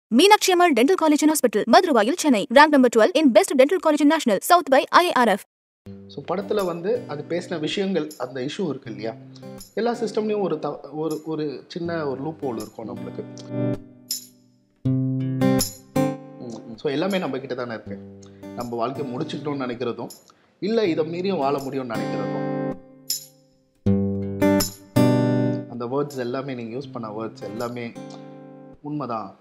Meenakshi Ammal Dental College and Hospital, Madurai, Chennai. Ranked number 12 in Best Dental College National, South by IIRF. So படத்தில் வந்து அது பேசின விஷயங்கள் அந்த issue இருக்கு இல்லையா எல்லா சிஸ்டம்லேயும் ஒரு த ஒரு ஒரு சின்ன ஒரு லூப் ஹோல் இருக்கும் நம்மளுக்கு ஸோ எல்லாமே நம்ம கிட்ட தானே இருக்கு நம்ம வாழ்க்கையை முடிச்சுக்கிட்டோம்னு நினைக்கிறதும் இல்லை இதை மீறியும் வாழ முடியும்னு நினைக்கிறதும் அந்த வேர்ட்ஸ் எல்லாமே நீங்கள் யூஸ் பண்ண வேர்ட்ஸ் எல்லாமே உண்மைதான்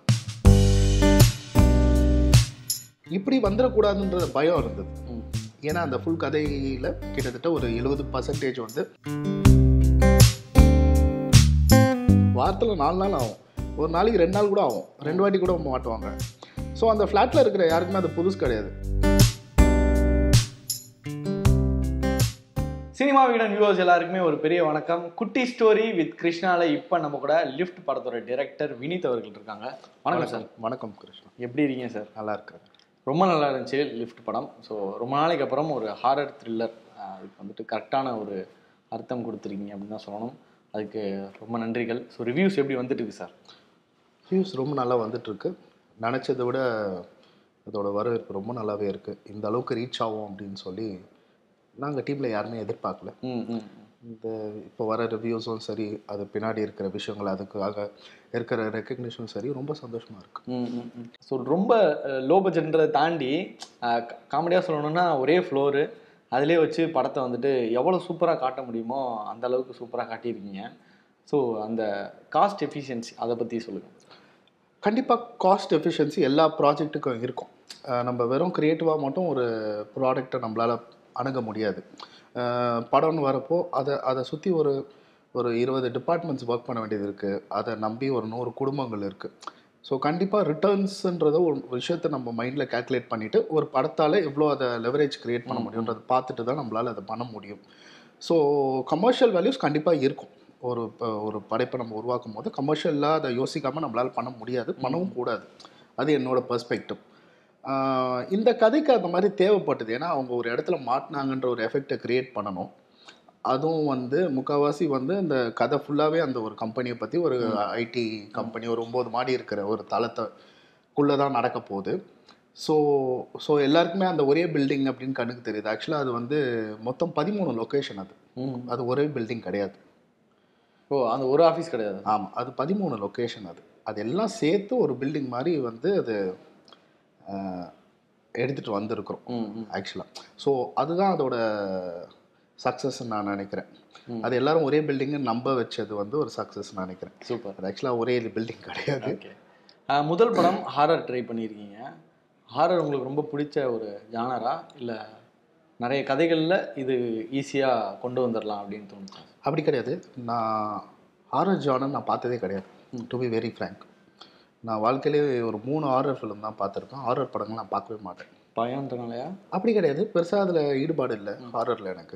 இப்படி வந்துடக்கூடாதுன்ற பயம் இருந்தது ஏன்னா அந்த ஃபுல் கதையில் கிட்டத்தட்ட ஒரு எழுபது பர்சன்டேஜ் வந்து வாரத்தில் நாலு நாள் ஆகும் ஒரு நாளைக்கு ரெண்டு நாள் கூட ஆகும் ரெண்டு வாட்டி கூட மாட்டுவாங்க ஸோ அந்த ஃப்ளாட்டில் இருக்கிற யாருக்குமே அது புதுசு கிடையாது சினிமா விகடன் வியூவர்ஸ் எல்லாருக்குமே ஒரு பெரிய வணக்கம் குட்டி ஸ்டோரி வித் கிருஷ்ணால இப்போ நம்ம கூட லிஃப்ட் படத்தோட டைரக்டர் வினீத் அவர்கள் இருக்காங்க வணக்கம் சார் வணக்கம் கிருஷ்ணா எப்படி இருக்கீங்க சார் நல்லா இருக்கிறேன் ரொம்ப நல்லா இருந்துச்சு லிஃப்ட் படம் ஸோ ரொம்ப நாளைக்கு அப்புறம் ஒரு ஹாரர் த்ரில்லர் அதுக்கு வந்துட்டு கரெக்டான ஒரு அர்த்தம் கொடுத்துருக்கீங்க அப்படின்னு தான் சொல்லணும் அதுக்கு ரொம்ப நன்றிகள் ஸோ ரிவ்யூஸ் எப்படி வந்துட்டு இருக்கு சார் வியூஸ் ரொம்ப நல்லா வந்துட்டுருக்கு நினச்சதை விட அதோட வரவேற்பு ரொம்ப நல்லாவே இருக்குது இந்த அளவுக்கு ரீச் ஆகும் அப்படின்னு சொல்லி நாங்கள் டீமில் யாருமே எதிர்பார்க்கல ம் ம் இந்த இப்போ வர ரிவ்யூஸும் சரி அது பின்னாடி இருக்கிற விஷயங்கள் அதுக்காக இருக்கிற ரெக்கக்னிஷனும் சரி ரொம்ப சந்தோஷமாக இருக்குது ஸோ ரொம்ப லோ பட்ஜெட்ன்றதை தாண்டி காமெடியாக சொல்லணும்னா ஒரே ஃப்ளோரு அதிலே வச்சு படத்தை வந்துட்டு எவ்வளோ சூப்பராக காட்ட முடியுமோ அந்த அளவுக்கு சூப்பராக காட்டியிருக்கீங்க ஸோ அந்த காஸ்ட் எஃபிஷியன்சி அதை பற்றி சொல்லுங்கள் கண்டிப்பாக காஸ்ட் எஃபிஷியன்சி எல்லா ப்ராஜெக்ட்டுக்கும் இருக்கும் அஹ் நம்ம வெறும் க்ரியேட்டிவாக மட்டும் ஒரு ப்ராடக்டை நம்மளால் அணுக முடியாது அஹ் படம்னு வரப்போ அதை அதை சுற்றி ஒரு ஒரு இருபது டிபார்ட்மெண்ட்ஸ் ஒர்க் பண்ண வேண்டியது இருக்குது அதை நம்பி ஒரு நூறு குடும்பங்கள் இருக்குது ஸோ கண்டிப்பாக ரிட்டர்ன்ஸுன்றத ஒரு விஷயத்தை நம்ம மைண்டில் கால்குலேட் பண்ணிவிட்டு ஒரு படத்தால் எவ்வளோ அதை லெவரேஜ் க்ரியேட் பண்ண முடியுன்றதை பார்த்துட்டு தான் நம்மளால் அதை பண்ண முடியும் ஸோ கமர்ஷியல் வேல்யூஸ் கண்டிப்பாக இருக்கும் ஒரு இப்போ ஒரு படைப்பை நம்ம உருவாக்கும் போது கமர்ஷியலாக அதை யோசிக்காமல் நம்மளால் பண்ண முடியாது பண்ணவும் கூடாது அது என்னோட பெர்ஸ்பெக்டிவ் இந்த கதைக்கு அந்த மாதிரி தேவைப்பட்டது ஏன்னா அவங்க ஒரு இடத்துல மாட்டினாங்கன்ற ஒரு எஃபெக்டை க்ரியேட் பண்ணணும் அதுவும் வந்து முக்கால்வாசி வந்து இந்த கதை ஃபுல்லாகவே அந்த ஒரு கம்பெனியை பற்றி ஒரு ஐடி கம்பெனி ஒரு ஒம்பது மாடி இருக்கிற ஒரு தளத்தைக்குள்ளே தான் நடக்க போகுது ஸோ ஸோ எல்லாருக்குமே அந்த ஒரே பில்டிங் அப்படின்னு கண்ணுக்கு தெரியுது ஆக்சுவலாக அது வந்து மொத்தம் பதிமூணு லொக்கேஷன் அது அது ஒரே பில்டிங் கிடையாது ஓ அந்த ஒரு ஆஃபீஸ் கிடையாது ஆமாம் அது பதிமூணு லொக்கேஷன் அது அது எல்லாம் சேர்த்து ஒரு பில்டிங் மாதிரி வந்து அது எடுத்துகிட்டு வந்திருக்கிறோம் ம் ம் ஆக்சுவலாக ஸோ அதுதான் அதோட சக்ஸஸ் நான் நினைக்கிறேன் அது எல்லாரும் ஒரே பில்டிங்கை நம்ப வச்சது வந்து ஒரு சக்ஸஸ் நினைக்கிறேன் சூப்பர் அது ஆக்சுவலாக ஒரே பில்டிங் கிடையாது ஓகே முதல் படம் ஹாரர் ட்ரை பண்ணியிருக்கீங்க ஹாரர் உங்களுக்கு ரொம்ப பிடிச்ச ஒரு ஜானரா இல்லை நிறைய கதைகளில் இது ஈஸியாக கொண்டு வந்துடலாம் அப்படின்னு தோணுச்சு அப்படி கிடையாது நான் ஹாரர் ஜானர் நான் பார்த்ததே கிடையாது டு பி வெரி ஃப்ரேங்க் நான் வாழ்க்கையிலே ஒரு மூணு ஹாரர் ஃபிலிம் தான் பார்த்துருக்கேன் ஹாரர் படங்கள் நான் பார்க்கவே மாட்டேன் பயன்றனாலயா அப்படி கிடையாது பெருசாக அதில் ஈடுபாடு இல்லை ஹாரரில் எனக்கு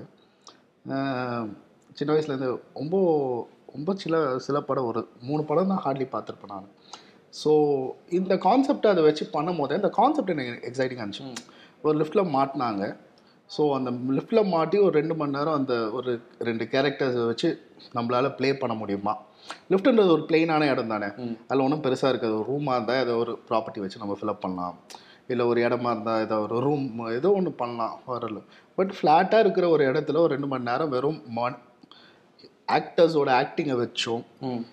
ஆஹ் சின்ன வயசுலேருந்து ரொம்ப ரொம்ப சில சில படம் ஒரு மூணு படம் தான் ஹார்ட்லி பார்த்துருப்பேன் நான் ஸோ இந்த கான்செப்டை அதை வச்சு பண்ணும் போது அந்த கான்செப்ட் எனக்கு எக்ஸைட்டிங்காக இருந்துச்சு ஒரு லிஃப்ட்டில் மாட்டினாங்க ஸோ அந்த லிஃப்ட்டில் மாட்டி ஒரு ரெண்டு மணி நேரம் அந்த ஒரு ரெண்டு கேரக்டர்ஸை வச்சு நம்மளால் ப்ளே பண்ண முடியுமா லிஃப்ட்ன்றது ஒரு பிளெயினான இடம் தானே அதில் ஒன்றும் பெருசாக இருக்காது ஒரு ரூமாக இருந்தால் ஏதோ ஒரு ப்ராப்பர்ட்டி வச்சு நம்ம ஃபில்அப் பண்ணலாம் இல்லை ஒரு இடமா இருந்தால் ஏதோ ஒரு ரூம் ஏதோ ஒன்று பண்ணலாம் ஹாரரில் பட் ஃப்ளாட்டாக இருக்கிற ஒரு இடத்துல ஒரு ரெண்டு மணி நேரம் வெறும் மான் ஆக்டர்ஸோட ஆக்டிங்கை வச்சும் ம்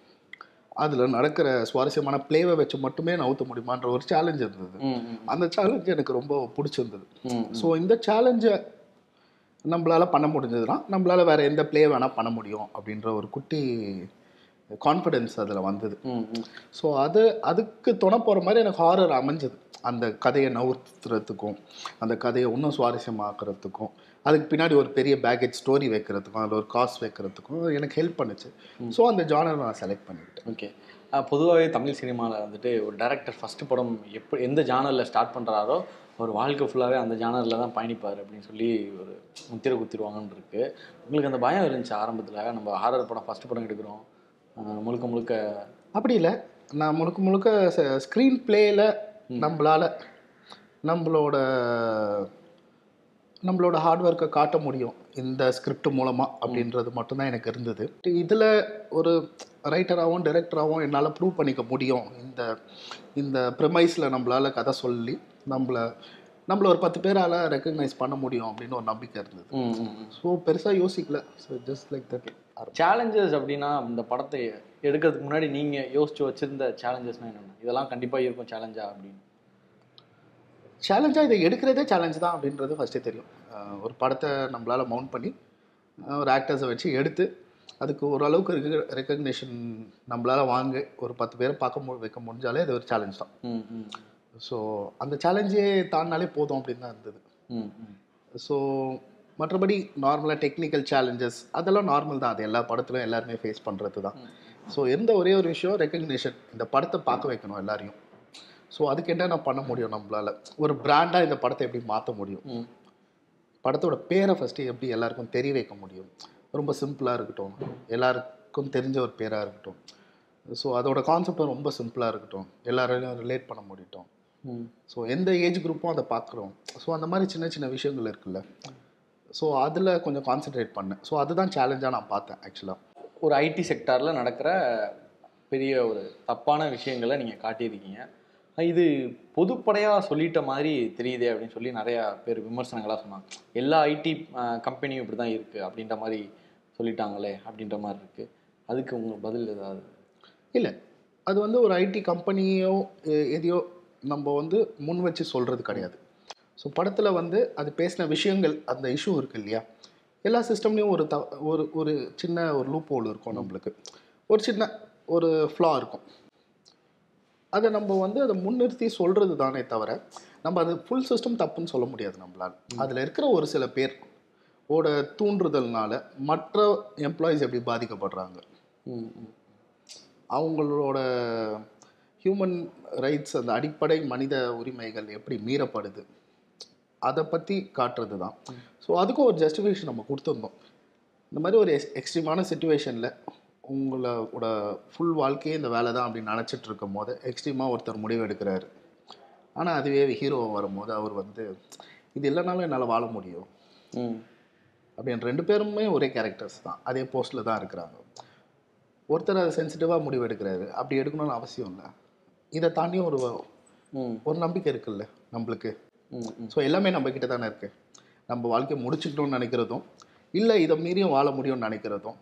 அதில் நடக்கிற சுவாரஸ்யமான ப்ளேவை வச்சு மட்டுமே நவுத்த முடியுமான்ற ஒரு சேலஞ்ச் இருந்தது ம் ம் அந்த சேலஞ்சு எனக்கு ரொம்ப பிடிச்சிருந்தது ம் ஸோ இந்த சேலஞ்சை நம்மளால் பண்ண முடிஞ்சதுன்னா நம்மளால் வேறு எந்த ப்ளே வேணால் பண்ண முடியும் அப்படின்ற ஒரு குட்டி கான்ஃபிடென்ஸ் அதில் வந்தது ம் ம் ஸோ அது அதுக்கு துணை போகிற மாதிரி எனக்கு ஹாரர் அமைஞ்சது அந்த கதையை நவுத்துறதுக்கும் அந்த கதையை இன்னும் சுவாரஸ்யமாக்குறதுக்கும் அதுக்கு பின்னாடி ஒரு பெரிய பேக்கேஜ் ஸ்டோரி வைக்கிறதுக்கும் அதில் ஒரு காஸ்ட் வைக்கிறதுக்கும் எனக்கு ஹெல்ப் பண்ணுச்சு ஸோ அந்த ஜானர் நான் செலக்ட் பண்ணிக்கிட்டேன் ஓகே பொதுவாகவே தமிழ் சினிமாவில் வந்துட்டு ஒரு டேரக்டர் ஃபஸ்ட்டு படம் எப்படி எந்த ஜானரில் ஸ்டார்ட் பண்ணுறாரோ அவர் வாழ்க்கை ஃபுல்லாகவே அந்த ஜானரில் தான் பயணிப்பார் அப்படின்னு சொல்லி ஒரு முத்திரை குத்திடுவாங்கன்னு இருக்கு உங்களுக்கு அந்த பயம் இருந்துச்சு ஆரம்பத்தில் நம்ம ஹாரர் படம் ஃபஸ்ட்டு படம் எடுக்கிறோம் அஹ் முழுக்க முழுக்க அப்படி இல்லை நான் முழுக்க முழுக்க ஸ்க்ரீன் பிளேயில் நம்மளால் நம்மளோட நம்மளோட ஹார்ட் ஒர்க்கை காட்ட முடியும் இந்த ஸ்கிரிப்ட் மூலமாக அப்படின்றது மட்டும்தான் எனக்கு இருந்தது இதில் ஒரு ரைட்டராகவும் டைரக்டராகவும் என்னால் ப்ரூவ் பண்ணிக்க முடியும் இந்த இந்த ப்ரிமைஸில் நம்மளால் கதை சொல்லி நம்மளை நம்மள ஒரு பத்து பேரால் ரெக்கக்னைஸ் பண்ண முடியும் அப்படின்னு ஒரு நம்பிக்கை இருந்தது ம் ம் ம் ஸோ பெருசாக யோசிக்கல so just like that challenges அப்படின்னா இந்த படத்தை எடுக்கிறதுக்கு முன்னாடி நீங்கள் யோசிச்சு வச்சிருந்த சேலஞ்சஸ்னா என்னென்ன இதெல்லாம் கண்டிப்பாக இருக்கும் சேலஞ்சா அப்படின்னு சேலஞ்சாக இதை எடுக்கிறதே சேலஞ்ச் தான் அப்படின்றது ஃபஸ்ட்டே தெரியும் அஹ் ஒரு படத்தை நம்மளால் மவுண்ட் பண்ணி அஹ் ஒரு ஆக்டர்ஸை வச்சு எடுத்து அதுக்கு ஓரளவுக்கு இருக்க ரெக்கக்னேஷன் நம்மளால் வாங்க ஒரு பத்து பேரை பார்க்க மு வைக்க முடிஞ்சாலே அது ஒரு சேலஞ்ச் தான் ம் ம் ஸோ அந்த சேலஞ்சே தாண்டினாலே போதும் அப்படின்னு தான் இருந்தது ம் ம் ஸோ மற்றபடி நார்மலாக டெக்னிக்கல் சேலஞ்சஸ் அதெல்லாம் நார்மல் தான் அது எல்லா படத்துலையும் எல்லாருமே ஃபேஸ் பண்ணுறது தான் ஸோ எந்த ஒரே ஒரு விஷயம் ரெக்கக்னிஷன் இந்த படத்தை பார்க்க வைக்கணும் எல்லாரையும் ஸோ அதுக்கு என்னென்ன பண்ண முடியும் நம்மளால ஒரு பிராண்டாக இந்த படத்தை எப்படி மாற்ற முடியும் ம் படத்தோட பேரை ஃபஸ்ட்டு எப்படி எல்லாருக்கும் தெரிய வைக்க முடியும் ரொம்ப சிம்பிளாக இருக்கட்டும் எல்லாருக்கும் தெரிஞ்ச ஒரு பேராக இருக்கட்டும் ஸோ அதோட கான்செப்டும் ரொம்ப சிம்பிளாக இருக்கட்டும் எல்லாராலையும் ரிலேட் பண்ண முடியட்டும் ம் ஸோ எந்த ஏஜ் குரூப்பும் அதை பார்க்குறோம் ஸோ அந்த மாதிரி சின்ன சின்ன விஷயங்கள் இருக்குல்ல ஸோ அதில் கொஞ்சம் கான்சென்ட்ரேட் பண்ணேன் ஸோ அதுதான் சேலஞ்சாக நான் பார்த்தேன் ஆக்சுவலாக ஒரு ஐடி செக்டாரில் நடக்கிற பெரிய ஒரு தப்பான விஷயங்களை நீங்கள் காட்டியிருக்கீங்க இது பொதுப்படையாக சொல்லிட்ட மாதிரி தெரியுதே அப்படின்னு சொல்லி நிறையா பேர் விமர்சனங்களாக சொன்னாங்க எல்லா ஐடி கம்பெனியும் இப்படி தான் இருக்குது அப்படின்ற மாதிரி சொல்லிட்டாங்களே அப்படின்ற மாதிரி இருக்குது அதுக்கு உங்கள் பதில் ஏதாவது இல்லை அது வந்து ஒரு ஐடி கம்பெனியோ எ- எதையோ நம்ம வந்து முன் வச்சு சொல்கிறது கிடையாது ஸோ படத்தில் வந்து அது பேசின விஷயங்கள் அந்த இஷ்யூ இருக்கு இல்லையா எல்லா சிஸ்டம்லேயும் ஒரு த ஒரு ஒரு சின்ன ஒரு லூப் ஹோல் இருக்கும் நம்மளுக்கு ஒரு சின்ன ஒரு ஃப்ளா இருக்கும் அதை நம்ம வந்து அதை முன்னிறுத்தி சொல்கிறது தானே தவிர நம்ம அது ஃபுல் சிஸ்டம் தப்புன்னு சொல்ல முடியாது நம்மளால் அதில் இருக்கிற ஒரு சில பேர் ஓட தூண்டுதல்னால மற்ற எம்ப்ளாயீஸ் எப்படி பாதிக்கப்படுறாங்க ம் ம் அவங்களோட ஹியூமன் ரைட்ஸ் அந்த அடிப்படை மனித உரிமைகள் எப்படி மீறப்படுது அதை பற்றி காட்டுறது தான் ஸோ அதுக்கும் ஒரு ஜஸ்டிஃபிகேஷன் நம்ம கொடுத்துருந்தோம் இந்த மாதிரி ஒரு எக்ஸ் எக்ஸ்ட்ரீமான சுச்சுவேஷனில் உங்களோட ஃபுல் வாழ்க்கையே இந்த வேலை தான் அப்படின்னு நினச்சிட்டு இருக்கும் போது எக்ஸ்ட்ரீமாக ஒருத்தர் முடிவு எடுக்கிறாரு ஆனால் அதுவே ஹீரோ வரும்போது அவர் வந்து இது இல்லைனாலும் என்னால் வாழ முடியும் ம் அப்படின்னு ரெண்டு பேருமே ஒரே கேரக்டர்ஸ் தான் அதே போஸ்ட்டில் தான் இருக்கிறாங்க ஒருத்தர் அதை சென்சிட்டிவாக முடிவு எடுக்கிறாரு அப்படி எடுக்கணும்னு அவசியம் இல்லை இதை தாண்டியும் ஒரு ம் ஒரு நம்பிக்கை இருக்குல்ல நம்மளுக்கு ம் ம் ஸோ எல்லாமே நம்ம கிட்ட தானே இருக்கு நம்ம வாழ்க்கையை முடிச்சுக்கணும்னு நினைக்கிறதும் இல்லை இதை மீறியும் வாழ முடியும்னு நினைக்கிறதும்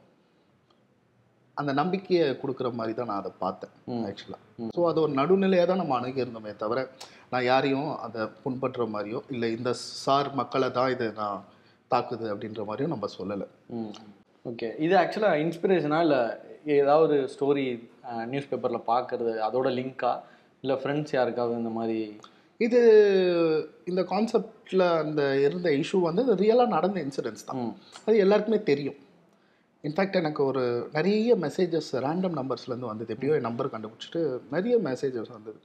அந்த நம்பிக்கையை கொடுக்குற மாதிரி தான் நான் அதை பார்த்தேன் ஆக்சுவலாக ஸோ அது ஒரு நடுநிலையாக தான் நம்ம அணுகியிருந்தோமே தவிர நான் யாரையும் அதை புண்பற்ற மாதிரியோ இல்லை இந்த சார் மக்களை தான் இது நான் தாக்குது அப்படின்ற மாதிரியும் நம்ம சொல்லலை ஓகே இது ஆக்சுவலாக இன்ஸ்பிரேஷனா இல்லை ஏதாவது ஸ்டோரி நியூஸ் பேப்பரில் பார்க்கறது அதோட லிங்க்கா இல்லை ஃப்ரெண்ட்ஸ் யாருக்காவது இந்த மாதிரி இது இந்த கான்செப்டில் அந்த இருந்த இஷ்யூ வந்து ரியலாக நடந்த இன்சிடென்ட்ஸ் தான் ம் அது எல்லாருக்குமே தெரியும் இன்ஃபேக்ட் எனக்கு ஒரு நிறைய மெசேஜஸ் ரேண்டம் நம்பர்ஸ்லேருந்து வந்தது எப்படியோ என் நம்பர் கண்டுபிடிச்சிட்டு நிறைய மெசேஜஸ் வந்தது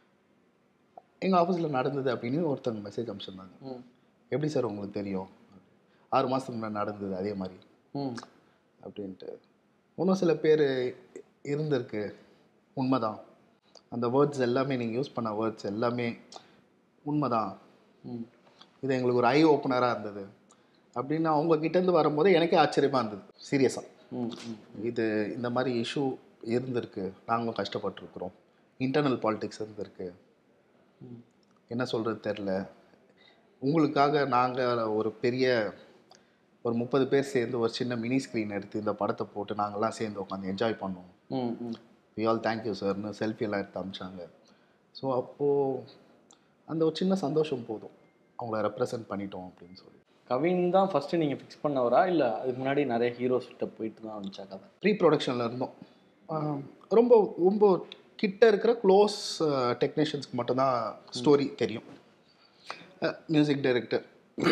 எங்கள் ஆஃபீஸில் நடந்தது அப்படின்னு ஒருத்தவங்க மெசேஜ் அனுப்பிச்சிருந்தாங்க ம் எப்படி சார் உங்களுக்கு தெரியும் ஆறு மாதத்துக்கு முன்னாடி நடந்தது அதே மாதிரி ம் அப்படின்ட்டு இன்னும் சில பேர் இருந்திருக்கு உண்மைதான் அந்த வேர்ட்ஸ் எல்லாமே நீங்கள் யூஸ் பண்ண வேர்ட்ஸ் எல்லாமே உண்மைதான் ம் இது எங்களுக்கு ஒரு ஐ ஓப்பனராக இருந்தது அப்படின்னு அவங்க கிட்டேருந்து வரும்போது எனக்கே ஆச்சரியமாக இருந்தது சீரியஸாக ம் ம் இது இந்த மாதிரி இஷ்யூ இருந்திருக்கு நாங்களும் கஷ்டப்பட்டுருக்குறோம் இன்டர்னல் பாலிடிக்ஸ் இருந்திருக்கு என்ன சொல்கிறது தெரில உங்களுக்காக நாங்கள் ஒரு பெரிய ஒரு முப்பது பேர் சேர்ந்து ஒரு சின்ன மினி ஸ்க்ரீன் எடுத்து இந்த படத்தை போட்டு நாங்கள்லாம் சேர்ந்து உட்காந்து என்ஜாய் பண்ணோம் ம் ம் வி ஆல் தேங்க்யூ சார்னு செல்ஃபி எல்லாம் எடுத்து அமிச்சாங்க ஸோ அப்போது அந்த ஒரு சின்ன சந்தோஷம் போதும் அவங்கள ரெப்ரசன்ட் பண்ணிட்டோம் அப்படின்னு சொல்லி கவின் தான் ஃபஸ்ட்டு நீங்கள் ஃபிக்ஸ் பண்ணவரா இல்லை அதுக்கு முன்னாடி நிறைய ஹீரோஸ் கிட்ட போயிட்டு தான் வந்துச்சா கதை ப்ரீ ப்ரொடக்ஷனில் இருந்தோம் ஆஹ் ரொம்ப ரொம்ப கிட்ட இருக்கிற க்ளோஸ் டெக்னீஷியன்ஸ்க்கு மட்டும்தான் ஸ்டோரி தெரியும் music director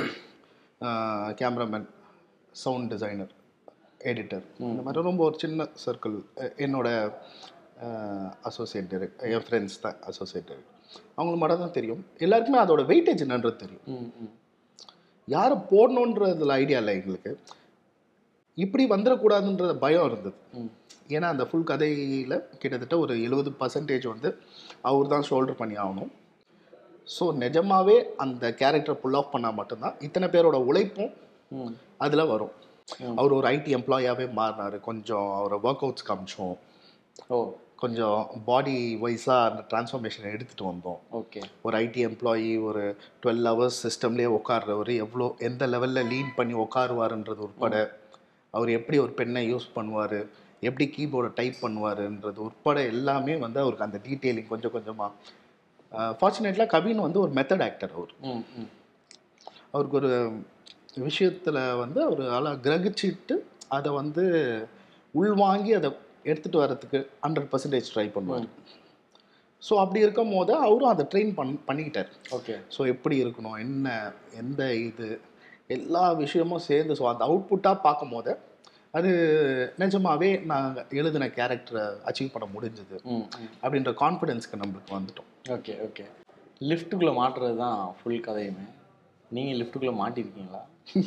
cameraman sound designer editor இந்த மாதிரி ரொம்ப ஒரு சின்ன சர்க்கிள் என்னோட அசோசியேட் டைரக்ட் என் ஃப்ரெண்ட்ஸ் தான் அசோசியேட் டைரக்ட் அவங்களுக்கு மட்டும் தான் தெரியும் எல்லாருக்குமே அதோட வெயிட்டேஜ் என்னன்றது தெரியும் ம் ம் யாரை போடணுன்றதுல ஐடியா இல்லை எங்களுக்கு இப்படி வந்துடக்கூடாதுன்ற பயம் இருந்தது ம் ஏன்னா அந்த ஃபுல் கதையில் கிட்டத்தட்ட ஒரு எழுபது பர்சன்டேஜ் வந்து அவர் தான் ஷோல்டர் பண்ணி ஆகணும் ஸோ நிஜமாவே அந்த கேரக்டரை புல் ஆஃப் பண்ணால் மட்டும்தான் இத்தனை பேரோட உழைப்பும் ம் அதில் வரும் ம். அவர் ஒரு ஐடி எம்ப்ளாயாகவே மாறினார் கொஞ்சம் அவரை ஒர்க் அவுட்ஸ் காமிச்சோம் ஓ கொஞ்சம் பாடி வைஸாக அந்த டிரான்ஸ்ஃபர்மேஷனை எடுத்துகிட்டு வந்தோம் ஓகே ஒரு ஐடி எம்ப்ளாயி ஒரு டுவெல் ஹவர்ஸ் சிஸ்டம்லேயே உட்கார்றவர் எவ்வளோ எந்த லெவலில் லீன் பண்ணி உட்காருவாருன்றது உட்பட அவர் எப்படி ஒரு பெண்ணை யூஸ் பண்ணுவார் எப்படி கீபோர்டை டைப் பண்ணுவாருன்றது உட்பட எல்லாமே வந்து அவருக்கு அந்த டீட்டெயிலிங் கொஞ்சம் கொஞ்சமாக ஃபார்ச்சுனேட்லாக கவின் வந்து ஒரு மெத்தட் ஆக்டர் அவர் ம் ம் அவருக்கு ஒரு விஷயத்தில் வந்து அவர் அழ கிரகிச்சிட்டு அதை வந்து உள்வாங்கி அதை எடுத்துகிட்டு வர்றதுக்கு ஹண்ட்ரட் பர்சன்டேஜ் ட்ரை பண்ணுவார் ஸோ அப்படி இருக்கும் போது அவரும் அதை ட்ரெயின் பண் பண்ணிக்கிட்டார் ஓகே ஸோ எப்படி இருக்கணும் என்ன எந்த இது எல்லா விஷயமும் சேர்ந்து ஸோ அந்த அவுட்புட்டாக பார்க்கும் போது அது நிஜமாவே நாங்கள் எழுதின கேரக்டரை அச்சீவ் பண்ண முடிஞ்சது ம் ம் அப்படின்ற கான்ஃபிடென்ஸ்க்கு நம்மளுக்கு வந்துட்டோம் ஓகே ஓகே லிஃப்ட்டுக்குள்ளே மாட்டுறது தான் ஃபுல் கதையுமே நீங்கள் லிஃப்ட்டுக்குள்ளே மாட்டியிருக்கீங்களா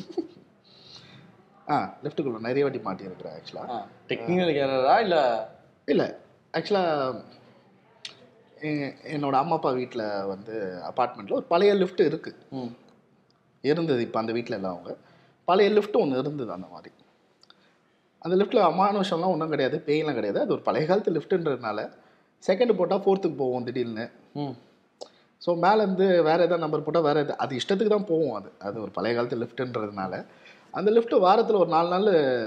ஆ லெஃப்ட்டுக்குள்ள நிறைய வாட்டி மாட்டியிருக்கிறேன் ஆக்சுவலாக ஆ டெக்னிக்கல் கேரரா இல்லை இல்லை ஆக்சுவலாக என்னோட அம்மா அப்பா வீட்டில் வந்து அப்பார்ட்மெண்ட்டில் ஒரு பழைய லிஃப்ட் இருக்குது ம் இருந்தது இப்போ அந்த வீட்டில் எல்லாம் அவங்க பழைய லிஃப்ட் ஒன்று இருந்தது அந்த மாதிரி அந்த லிஃப்ட்டில் அமானுஷம்லாம் ஒன்றும் கிடையாது பேயெல்லாம் கிடையாது அது ஒரு பழைய காலத்து லிஃப்ட்டுன்றதுனால செகண்ட் போட்டால் ஃபோர்த்துக்கு போவோம் திடீர்னு ம் ஸோ மேலேருந்து வேறு எதாவது நம்பர் போட்டால் வேறு எது அது இஷ்டத்துக்கு தான் போவோம் அது அது ஒரு பழைய காலத்து லிஃப்ட்டுன்றதுனால அந்த லிஃப்ட் வாரத்தில் ஒரு நாலு நாள்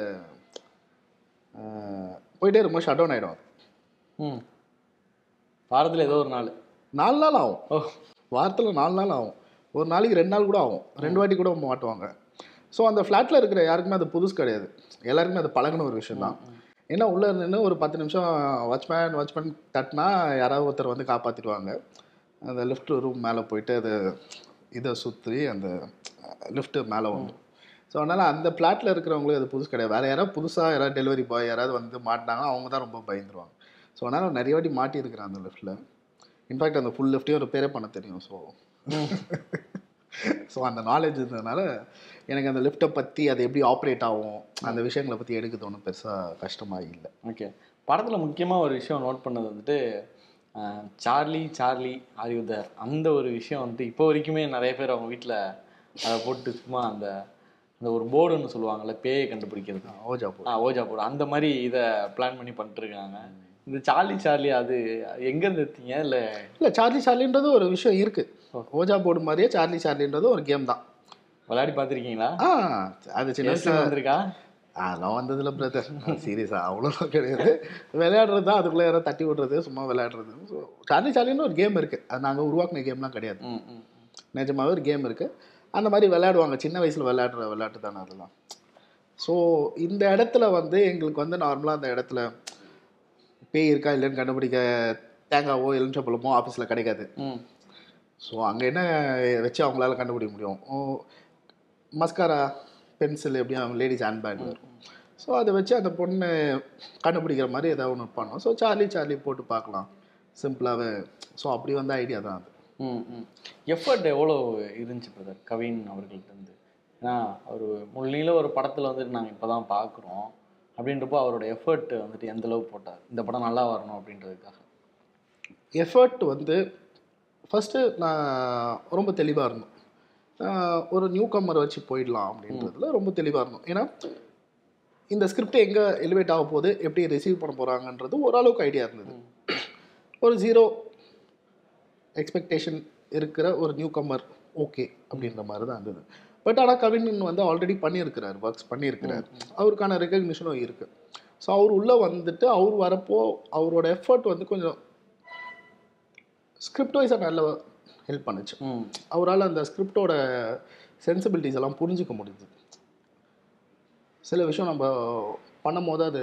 அஹ், போயிட்டே இருக்கும்போது ஷட் டவுன் ஆகிடும் ம் வாரத்தில் ஏதோ ஒரு நாள் நாலு நாள் ஆகும் ஓ வாரத்தில் நாலு நாள் ஆகும் ஒரு நாளைக்கு ரெண்டு நாள் கூட ஆகும் ரெண்டு வாட்டி கூட மாட்டுவாங்க ஸோ அந்த ஃப்ளாட்டில் இருக்கிற யாருக்குமே அது புதுசு கிடையாது எல்லாருக்குமே அது பழகின ஒரு விஷயம் தான் ஏன்னா உள்ளே நின்று ஒரு பத்து நிமிஷம் வாட்ச்மேன் வாட்ச்மேன் தட்டினா யாராவது ஒருத்தர் வந்து காப்பாற்றிடுவாங்க அந்த லிஃப்ட் ரூம் மேலே போயிட்டு அது இதை சுற்றி அந்த லிஃப்ட்டு மேலே வந்துடும் ஸோ அதனால் அந்த ஃப்ளாட்டில் இருக்கிறவங்களுக்கு அது புதுசு கிடையாது வேறு யாராவது புதுசாக யாராவது டெலிவரி பாய் யாராவது வந்து மாட்டினாங்கன்னா அவங்க தான் ரொம்ப பயந்துருவாங்க ஸோ அதனால் நிறைய வாட்டி மாட்டியிருக்கிறேன் அந்த லிஃப்ட்டில் இன்ஃபேக்ட் அந்த ஃபுல் லிஃப்ட்டையும் ரிப்பேரே பண்ண தெரியும் ஸோ ஸோ அந்த நாலேஜ் இருந்ததுனால எனக்கு அந்த லிஃப்ட்டை பற்றி அது எப்படி ஆப்ரேட் ஆகும் அந்த விஷயங்களை பற்றி எடுக்கிறது ஒன்றும் பெருசாக கஷ்டமாக இல்லை ஓகே படத்தில் முக்கியமாக ஒரு விஷயம் நோட் பண்ணது வந்துட்டு அஹ், சார்லி சார்லி ஆரியுதர் அந்த ஒரு விஷயம் வந்துட்டு இப்போ வரைக்குமே நிறைய பேர் அவங்க வீட்டில் அதை போட்டு சும்மா அந்த அந்த ஒரு போர்டுன்னு சொல்லுவாங்கல்ல பேயை கண்டுபிடிக்கிறது ஓஜா போ ஆ ஓஜா போர்டு அந்த மாதிரி இதை பிளான் பண்ணி பண்ணிட்டு இருக்காங்க இந்த சார்லி சார்லி அது எங்கேருந்து எடுத்தீங்க இல்லை இல்லை சார்லி சார்லின்றது ஒரு விஷயம் இருக்குது ஓஜா போர்டு மாதிரியே சார்லி சார்லின்றது ஒரு கேம் தான் விளையாடி பார்த்துருக்கீங்களா ஆ அது சின்ன எஸ்ல வயசுல வந்திருக்கா அதெல்லாம் வந்ததில்ல பிரதர் சீரியஸாக அவ்வளோலாம் கிடையாது விளையாடுறது தான் அதுக்குள்ளே யாராவது தட்டி விடுறது சும்மா விளையாடுறது ஸோ சார்லி சார்லின்னு ஒரு கேம் இருக்குது அது நாங்கள் உருவாக்குன கேம்லாம் கிடையாது ம் ம் ம். நிஜமாவே ஒரு கேம் இருக்குது அந்த மாதிரி விளையாடுவாங்க சின்ன வயசில் விளையாடுற விளையாட்டு தானே அதெல்லாம் ஸோ இந்த இடத்துல வந்து எங்களுக்கு வந்து நார்மலாக அந்த இடத்துல பேய் இருக்கா இல்லைன்னு கண்டுபிடிக்க தேங்காவோ எலுமிச்சப்பழமோ ஆஃபீஸில் கிடைக்காது ம் ஸோ அங்கே என்ன வச்சு அவங்களால கண்டுபிடிக்க முடியும் ஓ மஸ்காரா பென்சில் எப்படியும் லேடிஸ் ஹேண்ட்பேக் இருக்கும் ஸோ அதை வச்சு அந்த பொண்ணு கண்டுபிடிக்கிற மாதிரி ஏதாவது ஒன்று பண்ணோம் ஸோ சார்லி சார்லி போட்டு பார்க்கலாம் சிம்பிளாகவே ஸோ அப்படி வந்த ஐடியா தான் அது ம் ம் எஃபர்ட் எவ்வளோ இருந்துச்சு பிரதர் கவின் அவர்கள்ட்ட இருந்து ஏன்னா அவர் முள்ளியில் ஒரு படத்தில் வந்துட்டு நாங்கள் இப்போ தான் பார்க்குறோம் அப்படின்றப்போ அவரோட எஃபர்ட் வந்துட்டு எந்த அளவு போட்டார் இந்த படம் நல்லா வரணும் அப்படின்றதுக்காக எஃபர்ட் வந்து ஃபஸ்ட்டு நான் ரொம்ப தெளிவாக இருந்தோம் ஆஹ் ஒரு நியூ கம்மர் வச்சு போயிடலாம் அப்படின்றதுல ரொம்ப தெளிவாக இருந்தோம் ஏன்னா இந்த ஸ்கிரிப்ட் எங்கே எலிவேட் ஆக போகுது எப்படி ரிசீவ் பண்ண போகிறாங்கன்றது ஓரளவுக்கு ஐடியா இருந்தது ஒரு ஜீரோ எக்ஸ்பெக்டேஷன் இருக்கிற ஒரு நியூ கம்மர் ஓகே அப்படின்ற மாதிரி தான் இருந்தது பட் ஆனால் கவின் வந்து ஆல்ரெடி பண்ணியிருக்கிறார் ஒர்க்ஸ் பண்ணியிருக்கிறார் அவருக்கான ரெக்கக்னிஷனும் இருக்குது ஸோ அவர் உள்ளே வந்துட்டு அவர் வரப்போ அவரோட எஃபர்ட் வந்து கொஞ்சம் ஸ்கிரிப்ட் வைஸாக நல்ல ஹெல்ப் பண்ணுச்சு ம் அவரால் அந்த ஸ்கிரிப்டோட சென்சிபிலிட்டிஸ் எல்லாம் புரிஞ்சுக்க முடியுது சில விஷயம் நம்ம பண்ணும்போது அது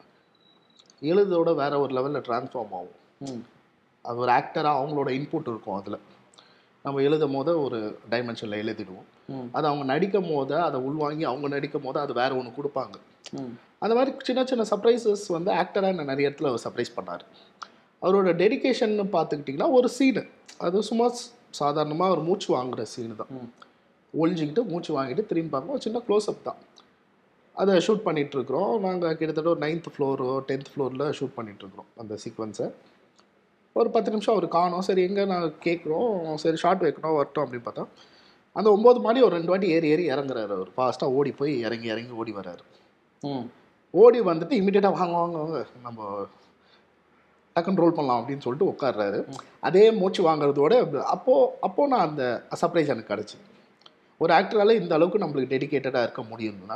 எழுதோட வேற ஒரு லெவலில் ட்ரான்ஸ்ஃபார்ம் ஆகும் ம் அது ஒரு ஆக்டராக அவங்களோட இன்புட் இருக்கும் அதில் நம்ம எழுதும் போது ஒரு டைமென்ஷனில் எழுதிடுவோம் ம் அது அவங்க நடிக்கும் போது அதை உள்வாங்கி அவங்க நடிக்கும் போது அது வேற ஒன்று கொடுப்பாங்க ம் அந்த மாதிரி சின்ன சின்ன சர்ப்ரைசஸ் வந்து ஆக்டராக என்ன நிறைய இடத்துல அவர் சர்ப்ரைஸ் பண்ணார் அவரோட டெடிகேஷன் பார்த்துக்கிட்டிங்கன்னா ஒரு சீனு அது சும்மா சாதாரணமாக ஒரு மூச்சு வாங்குற சீனு தான் ம் ஒழிஞ்சிக்கிட்டு மூச்சு வாங்கிட்டு திரும்பி பார்க்கும் ஒரு சின்ன க்ளோஸ்அப் தான் அதை ஷூட் பண்ணிகிட்ருக்குறோம் நாங்கள் கிட்டத்தட்ட ஒரு நைன்த் ஃப்ளோரோ டென்த் ஃப்ளோரில் ஷூட் பண்ணிகிட்ருக்குறோம் அந்த சீக்வன்ஸை ஒரு பத்து நிமிஷம் அவர் காணோம் சரி எங்கே நாங்கள் கேட்குறோம் சரி ஷார்ட் வைக்கணும் வரட்டும் அப்படின்னு பார்த்தா அந்த ஒம்பது மாடி ஒரு ரெண்டு வாட்டி ஏறி ஏறி இறங்குறாரு அவர் ஃபாஸ்ட்டாக ஓடி போய் இறங்கி இறங்கி ஓடி வராரு ம் ஓடி வந்துட்டு இமீடியட்டாக வாங்க வாங்க வாங்க நம்ம டக்குன்னு ரோல் பண்ணலாம் அப்படின்னு சொல்லிட்டு உட்கார்றாரு அதே மூச்சு வாங்குறதோட அப்போ அப்போ நான் அந்த சர்ப்ரைஸ் எனக்கு கிடச்சி ஒரு ஆக்டரால இந்த அளவுக்கு நம்மளுக்கு டெடிகேட்டடாக இருக்க முடியும்னா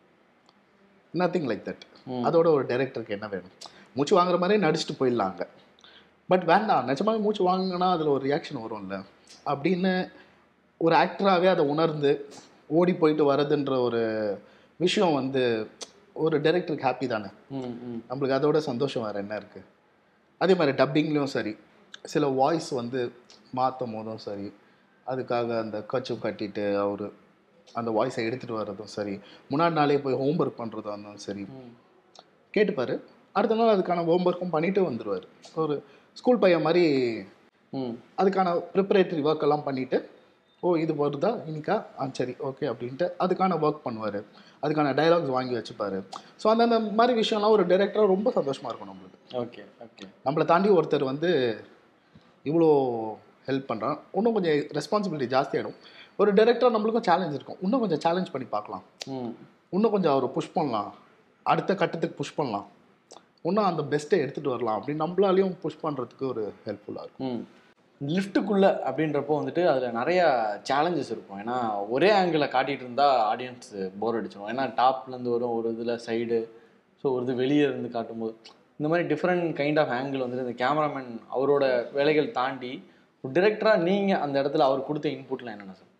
நத்திங் லைக் தட் ம். அதோட ஒரு டைரக்டருக்கு என்ன வேணும் மூச்சு வாங்குற மாதிரியே நடிச்சுட்டு போயிடலாங்க பட் வேண்டாம் நிஜமாவே மூச்சு வாங்குனா அதில் ஒரு ரியாக்ஷன் வரும்ல அப்படின்னு ஒரு ஆக்டராகவே அதை உணர்ந்து ஓடி போயிட்டு வரதுன்ற ஒரு விஷயம் வந்து ஒரு டைரக்டருக்கு ஹாப்பி தானே ம் ம் நம்மளுக்கு அதோட சந்தோஷம் வேறு என்ன இருக்குது அதே மாதிரி டப்பிங்லேயும் சரி சில வாய்ஸ் வந்து மாற்றும் போதும் சரி அதுக்காக அந்த கச்சு கட்டிட்டு அவர் அந்த வாய்ஸை எடுத்துகிட்டு வர்றதும் சரி முன்னாடி நாளே போய் ஹோம்ஒர்க் பண்ணுறதா இருந்தாலும் சரி ம். கேட்டுப்பாரு அடுத்த நாள் அதுக்கான ஹோம்ஒர்க்கும் பண்ணிட்டு வந்துடுவார் ஒரு ஸ்கூல் பையன் மாதிரி ம் அதுக்கான ப்ரிப்பரேட்டரி ஒர்க் எல்லாம் பண்ணிவிட்டு ஓ இது வருதா இன்னிக்கா ஆ சரி ஓகே அப்படின்ட்டு அதுக்கான ஒர்க் பண்ணுவார் அதுக்கான டயலாக்ஸ் வாங்கி வச்சுப்பாரு ஸோ அந்தந்த மாதிரி விஷயம்லாம் ஒரு டைரக்டராக ரொம்ப சந்தோஷமாக இருக்கும் நம்மளுக்கு ஓகே ஓகே நம்மளை தாண்டி ஒருத்தர் வந்து இவ்வளோ ஹெல்ப் பண்ணுறான் இன்னும் கொஞ்சம் ரெஸ்பான்சிபிலிட்டி ஜாஸ்தியாகிடும் ஒரு டைரக்டராக நம்மளுக்கும் சேலஞ்ச் இருக்கும் இன்னும் கொஞ்சம் சேலஞ்ச் பண்ணி பார்க்கலாம் ம் இன்னும் கொஞ்சம் அவரை புஷ் பண்ணலாம் அடுத்த கட்டத்துக்கு புஷ் பண்ணலாம் இன்னும் அந்த பெஸ்ட்டை எடுத்துகிட்டு வரலாம் அப்படின்னு நம்மளாலையும் புஷ் பண்ணுறதுக்கு ஒரு ஹெல்ப்ஃபுல்லாக இருக்கும் ம் லிஃப்ட்டுக்குள்ளே அப்படின்றப்போ வந்துட்டு அதில் நிறைய சேலஞ்சஸ் இருக்கும் ஏன்னா ஒரே ஆங்கிளில் காட்டிகிட்டு இருந்தால் ஆடியன்ஸ் போர் அடிச்சிடும் ஏன்னா டாப்லேருந்து வரும் ஒரு இதில் சைடு ஸோ ஒரு இது வெளியே இருந்து காட்டும்போது இந்த மாதிரி டிஃப்ரெண்ட் கைண்ட் ஆஃப் ஆங்கிள் வந்துட்டு இந்த கேமராமேன் அவரோட வேலைகள் தாண்டி ஒரு டிரெக்டராக நீங்கள் அந்த இடத்துல அவர் கொடுத்த இன்புட்லாம் என்னென்ன சார்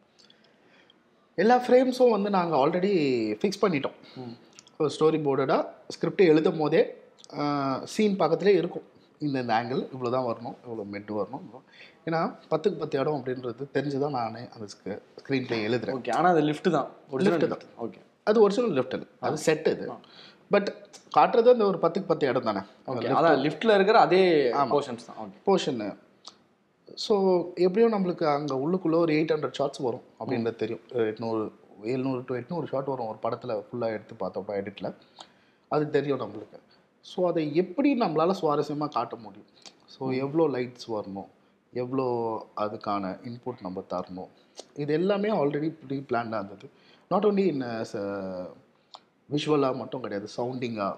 எல்லா ஃப்ரேம்ஸும் வந்து நாங்கள் ஆல்ரெடி ஃபிக்ஸ் பண்ணிட்டோம் ம். ஒரு ஸ்டோரி போர்டடாக ஸ்கிரிப்டை எழுதும் போதே சீன் பக்கத்துலேயே இருக்கும் இந்த இந்த ஆங்கிள் இவ்வளோ தான் வரணும் இவ்வளோ மெட்டு வரணும் இவ்வளோ. ஏன்னா பத்துக்கு பத்து இடம் அப்படின்றது தெரிஞ்சு தான் நானே அந்த ஸ்க்ரீன் ப்ளே எழுதுறேன் ஓகே ஆனால் அது லிஃப்ட் தான் ஒரிஜினல் Lift லிஃப்ட் ஓகே அது ஒரிஜினல் லெஃப்ட் அது அது செட் இது பட் காட்டுறது அந்த ஒரு பத்துக்கு பத்து இடம் தானே ஓகே அதான் லிஃப்ட்டில் இருக்கிற அதே போர்ஷன்ஸ் தான் ஓகே போர்ஷனு ஸோ எப்படியும் நம்மளுக்கு அங்கே உள்ளுக்குள்ளே ஒரு எயிட் ஹண்ட்ரட் ஷார்ட்ஸ் வரும் அப்படின்றது தெரியும் எட்நூறு எழுநூறு டு எட்நூறு ஷாட் வரும் ஒரு படத்தில் ஃபுல்லாக எடுத்து பார்த்தோம்னா எடிட்டில் அது தெரியும் நம்மளுக்கு ஸோ அதை எப்படி நம்மளால் சுவாரஸ்யமாக காட்ட முடியும் ஸோ எவ்வளோ லைட்ஸ் வரணும் எவ்வளோ அதுக்கான இன்புட் நம்ம தரணும் இது எல்லாமே ஆல்ரெடி ப்ரீ பிளான்டாக இருந்தது நாட் ஓன்லி இன் விஷுவலாக மட்டும் கிடையாது சவுண்டிங்காக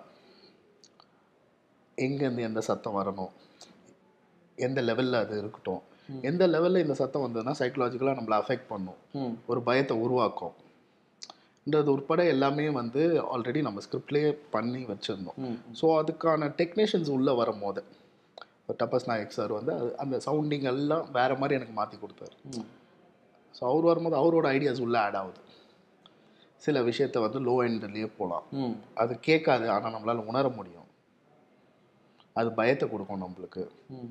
எங்கேருந்து எந்த சத்தம் வரணும் எந்த லெவலில் அது இருக்கட்டும் எந்த லெவலில் இந்த சத்தம் வந்ததுன்னா சைக்கலாஜிக்கலாக நம்மளை அஃபெக்ட் பண்ணும் ம் ஒரு பயத்தை உருவாக்கும் ன்றது உட்பட எல்லாமே வந்து ஆல்ரெடி நம்ம ஸ்கிரிப்ட்லேயே பண்ணி வச்சுருந்தோம் ம் ஸோ அதுக்கான டெக்னீஷியன்ஸ் உள்ளே வரும்போது இப்போ டப்பஸ் நாயக் சார் வந்து அது அந்த சவுண்டிங் எல்லாம் வேறு மாதிரி எனக்கு மாற்றி கொடுத்தாரு ம் ஸோ அவர் வரும்போது அவரோட ஐடியாஸ் உள்ளே ஆட் ஆகுது சில விஷயத்த வந்து லோ எண்ட்லேயே போகலாம் ம் அது கேட்காது ஆனால் நம்மளால் உணர முடியும் அது பயத்தை கொடுக்கும் நம்மளுக்கு ம்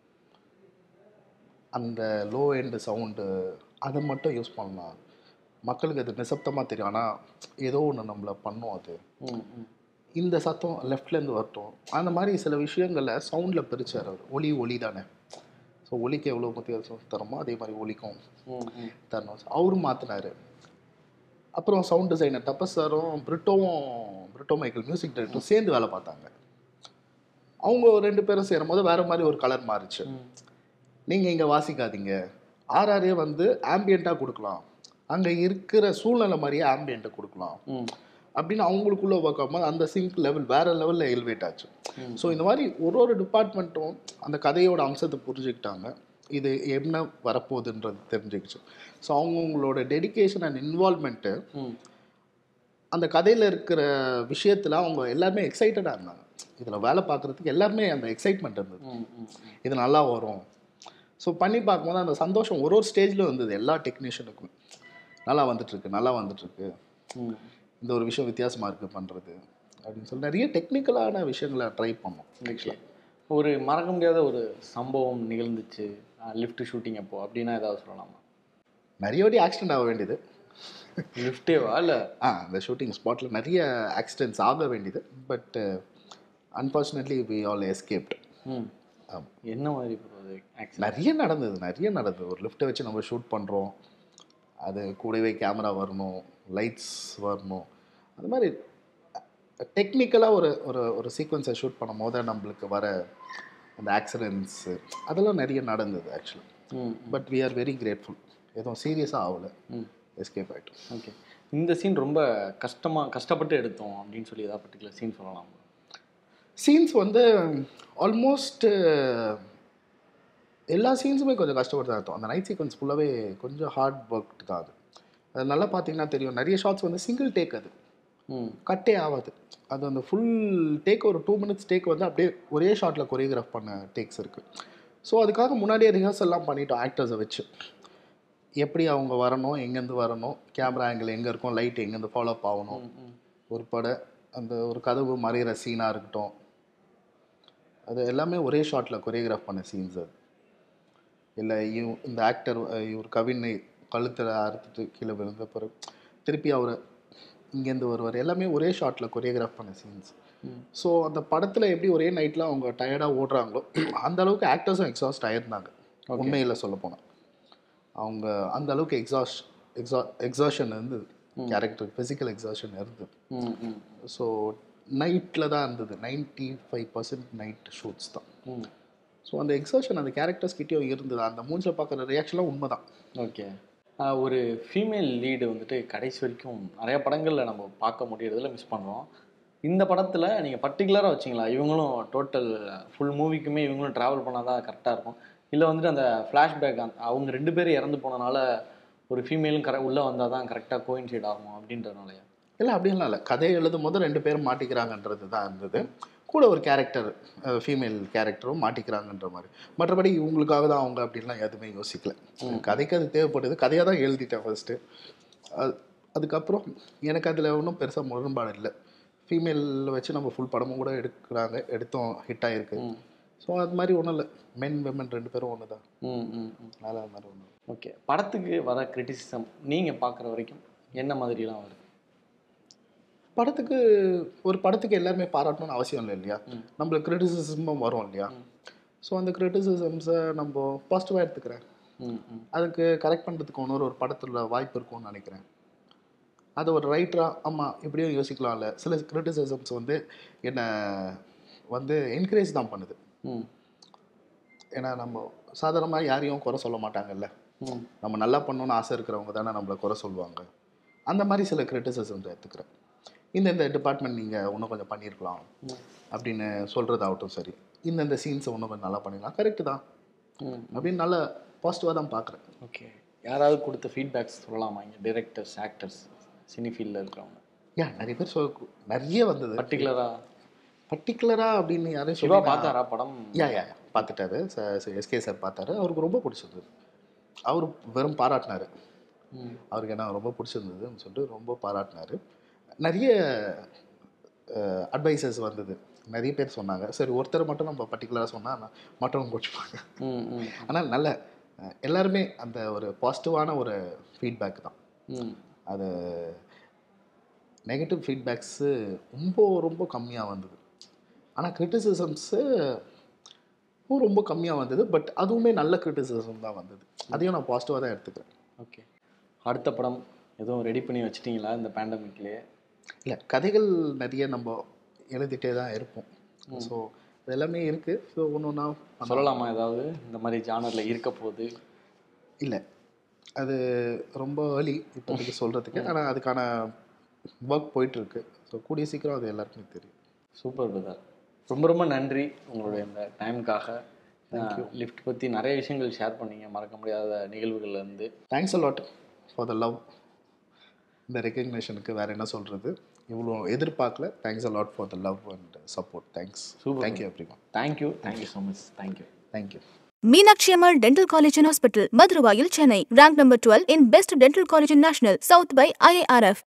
அந்த லோ எண்டு சவுண்டு அதை மட்டும் யூஸ் பண்ணலாம் மக்களுக்கு அது நிசப்தமாக தெரியும் ஆனால் ஏதோ ஒன்று நம்மளை பண்ணும் அது ம் ம் இந்த சத்தம் லெஃப்ட்லேருந்து வரட்டும் அந்த மாதிரி சில விஷயங்களை சவுண்டில் பிரிச்சார் அவர் ஒலி ஒலி தானே ஸோ ஒலிக்கு எவ்வளோ முக்கியத்துவம் தரமோ அதே மாதிரி ஒலிக்கும் ம் ம் தரணும் அவரும் மாற்றினார் அப்புறம் சவுண்ட் டிசைனர் தப்பஸ் சாரும் பிரிட்டோவும் பிரிட்டோ மைக்கேல் மியூசிக் டைரக்டரும் சேர்ந்து வேலை பார்த்தாங்க அவங்க ரெண்டு பேரும் சேரும் போது வேறு மாதிரி ஒரு கலர் மாறிச்சு ம் நீங்கள் இங்கே வாசிக்காதீங்க ஆர்ஆரே வந்து ஆம்பியண்ட்டாக கொடுக்கலாம் அங்கே இருக்கிற சூழ்நிலை மாதிரியே ஆம்பியண்ட்டை கொடுக்கலாம் ம் அப்படின்னு அவங்களுக்குள்ள ஒர்க் ஆகும்போது அந்த சிங்க் லெவல் வேற லெவலில் எலிவேட் ஆச்சு ம். ஸோ இந்த மாதிரி ஒரு ஒரு டிபார்ட்மெண்ட்டும் அந்த கதையோட அம்சத்தை புரிஞ்சுக்கிட்டாங்க இது என்ன வரப்போகுதுன்றது தெரிஞ்சுக்கிச்சு ஸோ அவங்கவுங்களோட டெடிகேஷன் அண்ட் இன்வால்மெண்ட்டு ம் அந்த கதையில் இருக்கிற விஷயத்தில் அவங்க எல்லாருமே எக்ஸைட்டடாக இருந்தாங்க இதில் வேலை பார்க்குறதுக்கு எல்லாருமே அந்த எக்ஸைட்மெண்ட் இருந்தது ம் ம் இது நல்லா வரும் ஸோ பண்ணி பார்க்கும்போது அந்த சந்தோஷம் ஒரு ஒரு ஸ்டேஜில் இருந்தது எல்லா டெக்னீஷியனுக்கும் நல்லா வந்துட்டுருக்கு நல்லா வந்துட்டுருக்கு ம் இந்த ஒரு விஷயம் வித்தியாசமாக இருக்குது பண்ணுறது அப்படின்னு சொல்லி நிறைய டெக்னிக்கலான விஷயங்களை ட்ரை பண்ணோம் ஓகே ஒரு மறக்க முடியாத ஒரு சம்பவம் நிகழ்ந்துச்சு லிஃப்ட் ஷூட்டிங் அப்போ அப்படின்னா ஏதாவது சொல்லலாமா நிறைய வாட்டி ஆக்சிடென்ட் ஆக வேண்டியது லிஃப்டேவா இல்லை ஆ அந்த ஷூட்டிங் ஸ்பாட்டில் நிறைய ஆக்சிடென்ட்ஸ் ஆக வேண்டியது but unfortunately we all escaped ம் ஆமாம் என்ன மாதிரி bro அது ஆக்சுவலி நிறைய நடந்தது நிறைய நடந்தது ஒரு லிஃப்ட்டை வச்சு நம்ம ஷூட் பண்ணுறோம் அது கூடவே கேமரா வரணும் லைட்ஸ் வரணும் அது மாதிரி டெக்னிக்கலாக ஒரு ஒரு ஒரு சீக்வன்ஸை ஷூட் பண்ணும் போது நம்மளுக்கு வர அந்த ஆக்சிடென்ட்ஸு அதெல்லாம் நிறைய நடந்தது ஆக்சுவலி ம் but we are very grateful எதுவும் சீரியஸாக ஆகல ம் எஸ்கேப் ஆகிட்டோம் ஓகே இந்த சீன் ரொம்ப கஷ்டமாக கஷ்டப்பட்டு எடுத்தோம் அப்படின்னு சொல்லி ஏதாவது பர்டிகுலர் சீன் சொல்லலாம் சீன்ஸ் வந்து ஆல்மோஸ்ட் எல்லா சீன்ஸுமே கொஞ்சம் கஷ்டப்பட்டு தான் இருக்கும் அந்த நைட் சீக்வன்ஸ் ஃபுல்லாகவே கொஞ்சம் ஹார்ட் ஒர்க் தான் அது அது நல்லா பார்த்தீங்கன்னா தெரியும் நிறைய ஷாட்ஸ் வந்து சிங்கிள் டேக் அது ம் கட்டே ஆகாது அது அந்த ஃபுல் டேக் ஒரு டூ மினிட்ஸ் டேக் வந்து அப்படியே ஒரே ஷாட்டில் கொரியோகிராஃப் பண்ண டேக்ஸ் இருக்குது ஸோ அதுக்காக முன்னாடியே ரிஹர்சல்லாம் பண்ணிட்டோம் ஆக்டர்ஸை வச்சு எப்படி அவங்க வரணும் எங்கேருந்து வரணும் கேமரா ஆங்கிள் எங்கே இருக்கும் லைட் எங்கேருந்து ஃபாலோ அப் ஆகணும் ம், ம் ஒரு பட அந்த ஒரு கதவு மறையிற சீனாக இருக்கட்டும் அது எல்லாமே ஒரே ஷாட்டில் கொரியோகிராஃப் பண்ண சீன்ஸ் அது இல்லை இவ் இந்த ஆக்டர் இவர் கவினை கழுத்தில் அறுத்துட்டு கீழே விழுந்த பிறகு திருப்பி அவர் இங்கேருந்து வருவார் எல்லாமே ஒரே ஷாட்டில் கொரியோகிராஃப் பண்ண சீன்ஸ் ம். ஸோ அந்த படத்தில் எப்படி ஒரே நைட்டில் அவங்க டயர்டாக ஓடுறாங்களோ அந்த அளவுக்கு ஆக்டர்ஸும் எக்ஸாஸ்ட் ஆயிருந்தாங்க உண்மையில் சொல்ல போனால் அவங்க அந்த அளவுக்கு எக்ஸாஸ்ட் எக்ஸா எக்ஸாஷன் இருந்தது கேரக்டர் ஃபிசிக்கல் எக்ஸாஷன் இருந்தது ம் ம் ஸோ நைட்டில் தான் இருந்தது ninety five percent night shoots தான் ம் ஸோ அந்த எக்ஸாஷன் அந்த கேரக்டர்ஸ் கிட்டேயும் இருந்தது அந்த மூஞ்சில் பார்க்குற ரியாக்ஷன்லாம் உண்மை தான் ஓகே ஆஹ் ஒரு ஃபீமேல் லீடு வந்துட்டு கடைசி வரைக்கும் நிறைய படங்களில் நம்ம பார்க்க முடியறதுல மிஸ் பண்ணுறோம் இந்த படத்தில் நீங்கள் பர்டிகுலராக வச்சிங்களா இவங்களும் டோட்டல் ஃபுல் மூவிக்குமே இவங்களும் ட்ராவல் பண்ணால் தான் கரெக்டாக இருக்கும் இல்லை வந்துட்டு அந்த ஃப்ளாஷ்பேக் அவங்க ரெண்டு பேரும் இறந்து போனனால ஒரு ஃபீமேலும் கரெக்ட் உள்ளே வந்தால் தான் கரெக்டாக கோயின்சைட் ஆகும் அப்படின்றதுனாலயா இல்லை அப்படியெல்லாம் இல்லை கதை எழுதும் போது ரெண்டு பேரும் மாட்டிக்கிறாங்கன்றது தான் இருந்தது கூட ஒரு கேரக்டர் ஃபீமேல் கேரக்டரும் மாட்டிக்கிறாங்கன்ற மாதிரி மற்றபடி இவங்களுக்காக தான் அவங்க அப்படின்லாம் எதுவுமே யோசிக்கல கதைக்கு அது தேவைப்படுது கதையாக தான் எழுதிட்டேன் ஃபர்ஸ்ட்டு அது அதுக்கப்புறம் எனக்கு அதில் ஒன்றும் பெருசாக முரண்பாடு இல்லை ஃபீமேல் வச்சு நம்ம ஃபுல் படமும் கூட எடுக்கிறாங்க எடுத்தோம் ஹிட் ஆகிருக்கு ம் ஸோ அது மாதிரி ஒன்றும் இல்லை மென் விமன் ரெண்டு பேரும் ஒன்று தான் ம் ம் ம் அதனால அது மாதிரி ஒன்று ஓகே படத்துக்கு வர கிரிட்டிசிசம் நீங்கள் பார்க்குற வரைக்கும் என்ன மாதிரிலாம் வருது படத்துக்கு ஒரு படத்துக்கு எல்லாருமே பாராட்டணும்னு அவசியம் இல்லை இல்லையா ம். நம்மளுக்கு கிரிட்டிசிசமும் வரும் இல்லையா ஸோ அந்த கிரிட்டிசிசம்ஸை நம்ம பாசிட்டிவாக எடுத்துக்கிறேன் ம் ம் அதுக்கு கரெக்ட் பண்ணுறதுக்கு இன்னொரு ஒரு படத்தில் வாய்ப்பு இருக்கும்னு நினைக்கிறேன் அது ஒரு ரைட்டராக ஆமாம் இப்படியும் யோசிக்கலாம்ல சில கிரிட்டிசிசம்ஸ் வந்து என்னை வந்து என்கரேஜ் தான் பண்ணுது ம் ஏன்னா நம்ம சாதாரணமாக யாரையும் குறை சொல்ல மாட்டாங்கல்ல ம் நம்ம நல்லா பண்ணணும்னு ஆசை இருக்கிறவங்க தானே நம்மளை குறை சொல்லுவாங்க அந்த மாதிரி சில கிரிட்டிசிசம்ஸ் எடுத்துக்கிறேன் இந்த இந்த டிபார்ட்மெண்ட் நீங்கள் இன்னும் கொஞ்சம் பண்ணியிருக்கலாம் ம். அப்படின்னு சொல்கிறதாகட்டும் சரி இந்த இந்த சீன்ஸை இன்னும் கொஞ்சம் நல்லா பண்ணிடலாம் கரெக்டு தான் ம் அப்படின்னு நல்ல பாசிட்டிவாக தான் பார்க்குறேன் ஓகே யாராவது கொடுத்த ஃபீட்பேக்ஸ் சொல்லலாமா இங்கே டிரெக்டர்ஸ் ஆக்டர்ஸ் சினி ஃபீல்டில் இருக்கிறவங்க ஏன் நிறைய பேர் சொல் நிறைய வந்தது பர்டிகுலராக பர்டிகுலராக அப்படின்னு யாரையும் சிவா சொல்லி பார்த்தாரா படம் யா யா யா, பார்த்துட்டாரு எஸ்கே சார் பார்த்தாரு அவருக்கு ரொம்ப பிடிச்சிருந்தது அவர் வெறும் பாராட்டினாரு ம் அவருக்கு என்ன ரொம்ப பிடிச்சிருந்ததுன்னு சொல்லிட்டு ரொம்ப பாராட்டினாரு நிறைய அட்வைசஸ் வந்தது நிறைய பேர் சொன்னாங்க சரி ஒருத்தர் மட்டும் நம்ம பர்டிகுலராக சொன்னால் மற்றவங்க கோச்சுப்பாங்க ம் ம் ஆனால் நல்ல அஹ், எல்லாருமே அந்த ஒரு பாசிட்டிவான ஒரு ஃபீட்பேக் தான் ம் அது நெகட்டிவ் ஃபீட்பேக்ஸு ரொம்ப ரொம்ப கம்மியாக வந்தது ஆனால் கிரிட்டிசிசம்ஸு ரொம்ப கம்மியாக வந்தது பட் அதுவுமே நல்ல கிரிட்டிசிசம் தான் வந்தது அதையும் நான் பாசிட்டிவாக தான் எடுத்துக்கிறேன் ஓகே அடுத்த படம் எதுவும் ரெடி பண்ணி வச்சிட்டிங்களா இந்த பேண்டமிக்லேயே இல்லை கதைகள் நிறைய நம்ம எழுதிட்டே தான் இருப்போம் ஸோ இது எல்லாமே இருக்குது ஸோ ஒன்று ஒன்றா சொல்லலாமா ஏதாவது இந்த மாதிரி ஜானரில் இருக்க போகுது இல்லை அது ரொம்ப ஏர்லி இப்போதைக்கு சொல்கிறதுக்கு ஆனால் அதுக்கான ஒர்க் போயிட்டுருக்கு ஸோ கூடிய சீக்கிரம் அது எல்லாருக்குமே தெரியும் சூப்பர் பிரதர் ரொம்ப ரொம்ப நன்றி உங்களுடைய இந்த டைமுக்காக லிஃப்ட் பற்றி நிறைய விஷயங்கள் ஷேர் பண்ணீங்க மறக்க முடியாத நிகழ்வுகள்ல இருந்து thanks a lot for the love இந்த ரெக்கக்னேஷனுக்கு வேறு என்ன சொல்கிறது இவ்வளோ எதிர்பார்க்கல thanks a lot for the love and support thanks Super. Thank you everyone thank you thank you so much thank you thank you Meenakshi Ammal Dental College and Hospital, Maduravayil, Chennai. Ranked number 12 in Best Dental College in National, South by IIRF.